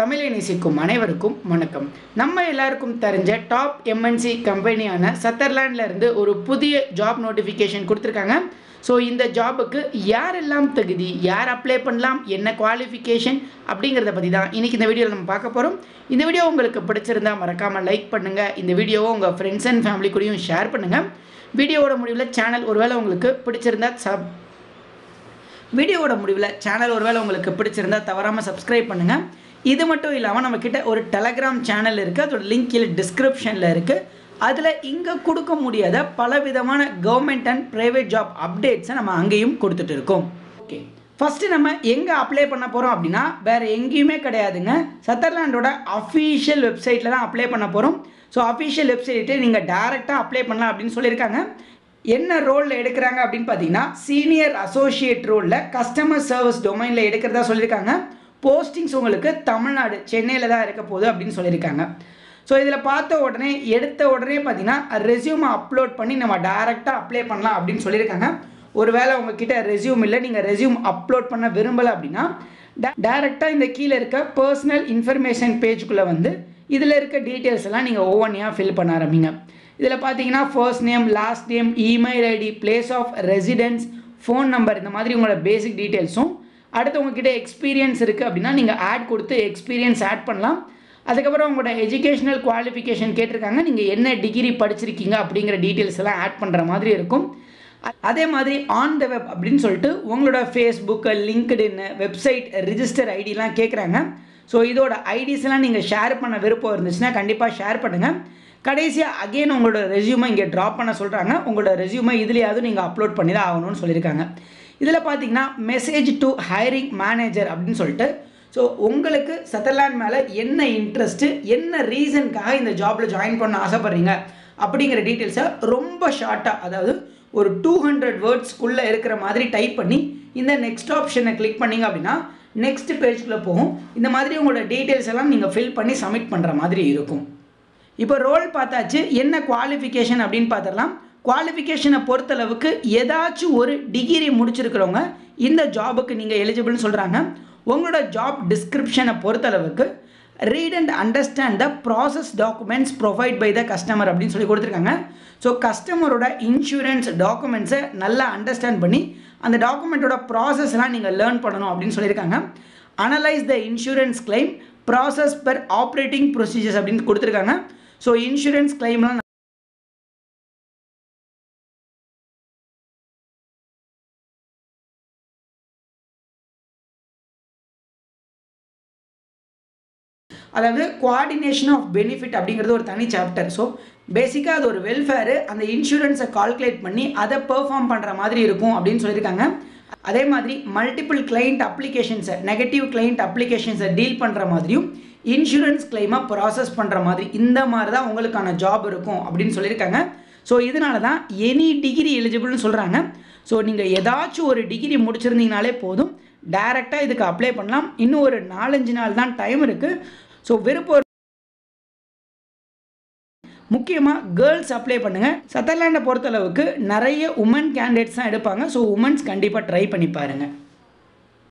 தமிழை நேசிக்கும் அனைவருக்கும் வணக்கம் நம்ம எல்லாருக்கும் தெரிஞ்ச டாப் எம்என்சி கம்பெனியான சத்தர்லாண்டில் இருந்து ஒரு புதிய ஜாப் நோட்டிஃபிகேஷன் கொடுத்துருக்காங்க ஸோ இந்த ஜாபுக்கு யாரெல்லாம் தகுதி யார் அப்ளை பண்ணலாம் என்ன குவாலிஃபிகேஷன் அப்படிங்கிறத பற்றி தான் இன்றைக்கி இந்த வீடியோவில் நம்ம பார்க்க போகிறோம் இந்த வீடியோ உங்களுக்கு பிடிச்சிருந்தா மறக்காமல் லைக் பண்ணுங்கள் இந்த வீடியோவை உங்கள் ஃப்ரெண்ட்ஸ் அண்ட் ஃபேமிலி கூடயும் ஷேர் பண்ணுங்கள் வீடியோவோட முடிவில் சேனல் ஒருவேளை உங்களுக்கு பிடிச்சிருந்தா சப் வீடியோவோட முடிவில் சேனல் ஒருவேளை உங்களுக்கு பிடிச்சிருந்தா தவறாமல் சப்ஸ்கிரைப் பண்ணுங்கள் இது மட்டும் இல்லாமல் நம்மக்கிட்ட ஒரு டெலகிராம் சேனல் இருக்குது அதோட லிங்க் கீழே டிஸ்கிரிப்ஷனில் இருக்குது அதில் இங்கே கொடுக்க முடியாத பலவிதமான கவர்மெண்ட் அண்ட் ப்ரைவேட் ஜாப் அப்டேட்ஸை நம்ம அங்கேயும் கொடுத்துட்டு இருக்கோம் ஓகே ஃபஸ்ட்டு நம்ம எங்கே அப்ளை பண்ண போகிறோம் அப்படின்னா வேறு எங்கேயுமே கிடையாதுங்க சத்தர்லாண்டோட அஃபீஷியல் வெப்சைட்டில் தான் அப்ளை பண்ண போகிறோம் ஸோ அஃபீஷியல் வெப்சைட்டை நீங்கள் டேரெக்டாக அப்ளை பண்ணலாம் அப்படின்னு சொல்லியிருக்காங்க என்ன ரோலில் எடுக்கிறாங்க அப்படின்னு பார்த்தீங்கன்னா சீனியர் அசோசியேட் ரோலில் கஸ்டமர் சர்வீஸ் டொமைனில் எடுக்கிறதா சொல்லியிருக்காங்க போஸ்டிங்ஸ் உங்களுக்கு தமிழ்நாடு சென்னையில் தான் இருக்க போகுது அப்படின்னு சொல்லியிருக்காங்க ஸோ இதில் பார்த்த உடனே எடுத்த உடனே பார்த்தீங்கன்னா ரெசியூமை அப்லோட் பண்ணி நம்ம டேரெக்டாக அப்ளை பண்ணலாம் அப்படின்னு சொல்லியிருக்காங்க ஒருவேளை உங்ககிட்ட ரெசியூம் இல்லை நீங்கள் ரெசியூம் அப்லோட் பண்ண விரும்பலை அப்படின்னா டேரெக்டாக இந்த கீழே இருக்க பர்சனல் இன்ஃபர்மேஷன் பேஜுக்குள்ளே வந்து இதில் இருக்க டீட்டெயில்ஸ் எல்லாம் நீங்கள் ஒவ்வொன்றையாக ஃபில் பண்ண ஆரம்பிங்க இதில் பார்த்தீங்கன்னா first name last name email ID place of residence phone number இந்த மாதிரி உங்களோட பேசிக் டீட்டெயில்ஸும் அடுத்து உங்ககிட்ட எக்ஸ்பீரியன்ஸ் இருக்குது அப்படின்னா நீங்கள் ஆட் கொடுத்து எக்ஸ்பீரியன்ஸ் ஆட் பண்ணலாம் அதுக்கப்புறம் உங்களோட எஜுகேஷனல் குவாலிஃபிகேஷன் கேட்டிருக்காங்க நீங்கள் என்ன டிகிரி படிச்சிருக்கீங்க அப்படிங்கிற டீட்டெயில்ஸ் எல்லாம் ஆட் பண்ணுற மாதிரி இருக்கும் அதே மாதிரி ஆன் த வெப் அப்படின்னு சொல்லிட்டு உங்களோட ஃபேஸ்புக்கு லிங்க்டின் வெப்சைட் ரிஜிஸ்டர் ஐடிலாம் கேட்குறாங்க ஸோ இதோட ஐடிஸ் எல்லாம் நீங்கள் ஷேர் பண்ண விருப்பம் இருந்துச்சுன்னா கண்டிப்பாக ஷேர் பண்ணுங்கள் கடைசியாக அகெயின் உங்களோட ரெசியூமை இங்கே ட்ராப் பண்ண சொல்கிறாங்க உங்களோட ரெசியூமை இதுலேயாவது நீங்கள் அப்லோட் பண்ணி தான் ஆகணும்னு சொல்லியிருக்காங்க இதில் பார்த்தீங்கன்னா மெசேஜ் டு ஹைரிங் மேனேஜர் அப்படின்னு சொல்லிட்டு ஸோ உங்களுக்கு சத்தர்லாண்ட் மேலே என்ன இன்ட்ரெஸ்ட்டு என்ன ரீசனுக்காக இந்த ஜாபில் ஜாயின் பண்ண ஆசைப்பட்றீங்க அப்படிங்கிற டீட்டெயில்ஸை ரொம்ப ஷார்ட்டாக அதாவது ஒரு டூ ஹண்ட்ரட் வேர்ட்ஸ்க்குள்ளே இருக்கிற மாதிரி டைப் பண்ணி இந்த நெக்ஸ்ட் ஆப்ஷனை கிளிக் பண்ணிங்க அப்படின்னா நெக்ஸ்ட் பேஜ்குள்ளே போகும் இந்த மாதிரி உங்களோட டீட்டெயில்ஸ் எல்லாம் நீங்கள் ஃபில் பண்ணி சப்மிட் பண்ணுற மாதிரி இருக்கும் இப்போ ரோல் பார்த்தாச்சு என்ன குவாலிஃபிகேஷன் அப்படின்னு பார்த்துடலாம் குவாலிஃபிகேஷனை பொறுத்தளவுக்கு ஏதாச்சும் ஒரு டிகிரி முடிச்சிருக்கிறவங்க இந்த ஜாபுக்கு நீங்கள் எலிஜிபிள்னு சொல்கிறாங்க உங்களோட ஜாப் டிஸ்கிரிப்ஷனை பொறுத்தளவுக்கு read and understand the process documents provide by the customer அப்படின்னு சொல்லி கொடுத்துருக்காங்க ஸோ கஸ்டமரோட இன்சூரன்ஸ் டாக்குமெண்ட்ஸை நல்லா அண்டர்ஸ்டாண்ட் பண்ணி அந்த டாக்குமெண்ட்டோட ப்ராசஸ்லாம் நீங்கள் லேர்ன் பண்ணணும் அப்படின்னு சொல்லியிருக்காங்க analyse the insurance claim process per operating procedures அப்படின்னு கொடுத்துருக்காங்க ஸோ இன்சூரன்ஸ் கிளைம்லாம் அதாவது கோஆர்டினேஷன் ஆஃப் பெனிஃபிட் அப்படிங்கிறது ஒரு தனி சாப்டர் ஸோ பேசிக்காக அது ஒரு வெல்ஃபேரு அந்த இன்சூரன்ஸை கால்குலேட் பண்ணி அதை பெர்ஃபார்ம் பண்ணுற மாதிரி இருக்கும் அப்படின்னு சொல்லியிருக்காங்க அதே மாதிரி மல்டிபிள் கிளைண்ட் அப்ளிகேஷன்ஸை நெகட்டிவ் கிளைண்ட் அப்ளிகேஷன்ஸை டீல் பண்ணுற மாதிரியும் இன்சூரன்ஸ் கிளைமாக ப்ராசஸ் பண்ணுற மாதிரி இந்த மாதிரி தான் உங்களுக்கான ஜாப் இருக்கும் அப்படின்னு சொல்லியிருக்காங்க ஸோ இதனால தான் எனி டிகிரி எலிஜிபிள்னு சொல்கிறாங்க ஸோ நீங்கள் ஏதாச்சும் ஒரு டிகிரி முடிச்சிருந்தீங்கனாலே போதும் டைரெக்டாக இதுக்கு அப்ளை பண்ணலாம் இன்னும் ஒரு நாலஞ்சு நாள் தான் டைம் இருக்குது ஸோ விருப்பம் முக்கியமாக கேர்ள்ஸ் அப்ளை பண்ணுங்கள் சத்தர்லாண்டை பொறுத்தளவுக்கு நிறைய உமன் கேண்டிடேட்ஸ் தான் எடுப்பாங்க ஸோ உமன்ஸ் கண்டிப்பாக ட்ரை பண்ணி பாருங்கள்